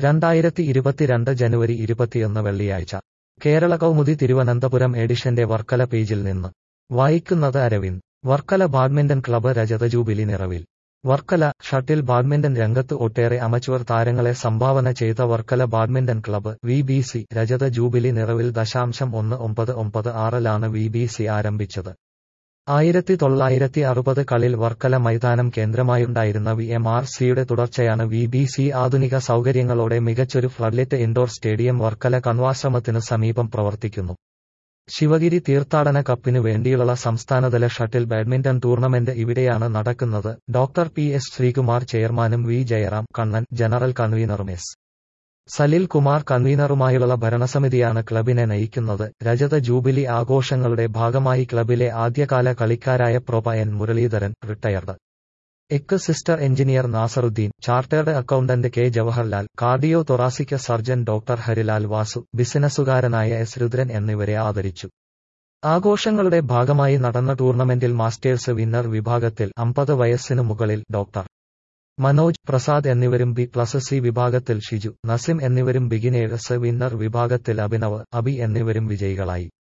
രണ്ടായിരത്തി ഇരുപത്തിരണ്ട് ജനുവരി ഇരുപത്തിയൊന്ന് വെള്ളിയാഴ്ച കേരള കൗമുദി തിരുവനന്തപുരം എഡിഷന്റെ വർക്കല പേജിൽ നിന്ന് വായിക്കുന്നത് അരവിന്ദ് വർക്കല ബാഡ്മിന്റൺ ക്ലബ്ബ് രജത ജൂബിലി നിറവിൽ വർക്കല ഷട്ടിൽ ബാഡ്മിന്റൺ രംഗത്ത് ഒട്ടേറെ അമച്വർ താരങ്ങളെ സംഭാവന ചെയ്ത Varkala badminton club V B C രജത ജൂബിലി നിറവിൽ ദശാംശം ഒന്ന് ഒമ്പത് ഒമ്പത് ആറിലാണ് വി ബി സി ആരംഭിച്ചത് ആയിരത്തി തൊള്ളായിരത്തി അറുപത് കളിൽ വർക്കല മൈതാനം കേന്ദ്രമായുണ്ടായിരുന്ന വി എം ആർ സിയുടെ തുടർച്ചയാണ് വി ബി സി ആധുനിക സൗകര്യങ്ങളോടെ മികച്ചൊരു ഫ്ലഡ്ലിറ്റ് ഇൻഡോർ സ്റ്റേഡിയം വർക്കല കൺവാശ്രമത്തിനു സമീപം പ്രവർത്തിക്കുന്നു ശിവഗിരി തീർത്ഥാടന കപ്പിനു വേണ്ടിയുള്ള സംസ്ഥാനതല ഷട്ടിൽ ബാഡ്മിന്റൺ ടൂർണമെന്റ് ഇവിടെയാണ് നടക്കുന്നത് ഡോക്ടർ പി എസ് ശ്രീകുമാർ ചെയർമാനും വി ജയറാം കണ്ണൻ ജനറൽ കൺവീനറും എസ് സലിൽ കുമാർ കൺവീനറുമായുള്ള ഭരണസമിതിയാണ് ക്ലബിനെ നയിക്കുന്നത് രജത ജൂബിലി ആഘോഷങ്ങളുടെ ഭാഗമായി ക്ലബിലെ ആദ്യകാല കളിക്കാരായ പ്രൊപ എൻ മുരളീധരൻ റിട്ടയർഡ് എക്ക് സിസ്റ്റർ engineer Nasaruddin chartered accountant K Jawaharlal cardio thoracic surgeon doctor Harilal Vasu ബിസിനസ്സുകാരനായ എസ് രുദ്രൻ എന്നിവരെ ആദരിച്ചു ആഘോഷങ്ങളുടെ ഭാഗമായി നടന്ന ടൂർണമെന്റിൽ മാസ്റ്റേഴ്സ് വിന്നർ വിഭാഗത്തിൽ അമ്പത് വയസ്സിനു മുകളിൽ ഡോക്ടർ മനോജ് പ്രസാദ് എന്നിവരും ബി പ്ലസ് സി വിഭാഗത്തിൽ ഷിജു നസിം എന്നിവരും ബിഗിനേഴ്സ് വിന്നർ വിഭാഗത്തിൽ അഭിനവ് അബി എന്നിവരും വിജയികളായി